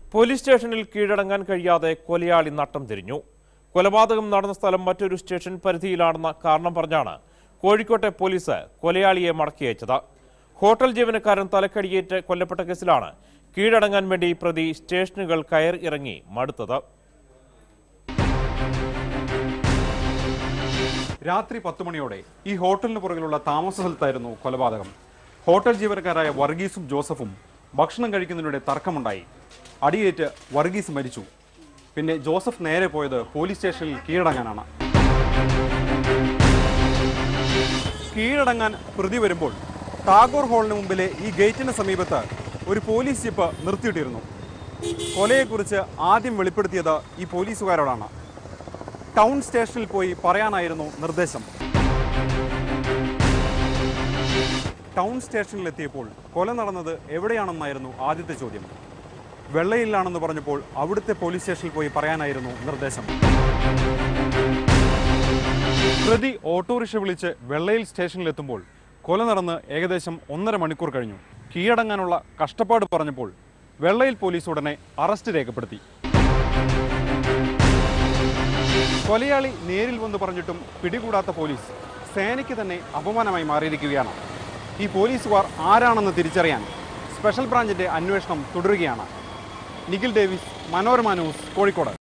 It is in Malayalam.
പോലീസ് സ്റ്റേഷനിൽ കീഴടങ്ങാൻ കഴിയാതെ കൊലയാളി നട്ടം തിരിഞ്ഞു കൊലപാതകം നടന്ന സ്ഥലം മറ്റൊരു സ്റ്റേഷൻ പരിധിയിലാണെന്ന കാരണം പറഞ്ഞാണ് കോഴിക്കോട്ടെ പോലീസ് കൊലയാളിയെ മടക്കി അയച്ചത് ഹോട്ടൽ ജീവനക്കാരൻ തലക്കടിയേറ്റ് കൊല്ലപ്പെട്ട കേസിലാണ് കീഴടങ്ങാൻ വേണ്ടി പ്രതി സ്റ്റേഷനുകൾ കയർ ഇറങ്ങി മടുത്തത് രാത്രി പത്ത് മണിയോടെ ഈ ഹോട്ടലിന് പുറകിലുള്ള താമസ സ്ഥലത്തായിരുന്നു കൊലപാതകം ഹോട്ടൽ ജീവനക്കാരായ വർഗീസും ജോസഫും ഭക്ഷണം കഴിക്കുന്നതിനിടെ തർക്കമുണ്ടായി അടിയേറ്റ് വർഗീസ് മരിച്ചു പിന്നെ ജോസഫ് നേരെ പോയത് പോലീസ് സ്റ്റേഷനിൽ കീഴടങ്ങാനാണ് കീഴടങ്ങാൻ പ്രതി വരുമ്പോൾ ടാഗോർ ഹാളിന് മുമ്പിലെ ഈ ഗേറ്റിന് സമീപത്ത് ഒരു പോലീസ് ജീപ്പ് നിർത്തിയിട്ടിരുന്നു കൊലയെക്കുറിച്ച് ആദ്യം വെളിപ്പെടുത്തിയത് ഈ പോലീസുകാരോടാണ് ടൗൺ സ്റ്റേഷനിൽ പോയി പറയാനായിരുന്നു നിർദ്ദേശം ടൗൺ സ്റ്റേഷനിലെത്തിയപ്പോൾ കൊല നടന്നത് എവിടെയാണെന്നായിരുന്നു ആദ്യത്തെ ചോദ്യം വെള്ളയിലാണെന്ന് പറഞ്ഞപ്പോൾ അവിടുത്തെ പോലീസ് സ്റ്റേഷനിൽ പോയി പറയാനായിരുന്നു നിർദ്ദേശം പ്രതി ഓട്ടോറിക്ഷ വിളിച്ച് വെള്ളയിൽ സ്റ്റേഷനിലെത്തുമ്പോൾ കൊല നടന്ന് ഏകദേശം ഒന്നര മണിക്കൂർ കഴിഞ്ഞു കീഴടങ്ങാനുള്ള കഷ്ടപ്പാട് പറഞ്ഞപ്പോൾ വെള്ളയിൽ പോലീസ് ഉടനെ അറസ്റ്റ് രേഖപ്പെടുത്തി കൊലയാളി നേരിൽ വന്ന് പറഞ്ഞിട്ടും പിടികൂടാത്ത പോലീസ് സേനയ്ക്ക് തന്നെ അപമാനമായി മാറിയിരിക്കുകയാണ് ഈ പോലീസുകാർ ആരാണെന്ന് തിരിച്ചറിയാൻ സ്പെഷ്യൽ ബ്രാഞ്ചിന്റെ അന്വേഷണം തുടരുകയാണ് നിഖിൽ ഡേവിസ് മനോരമ ന്യൂസ് കോഴിക്കോട്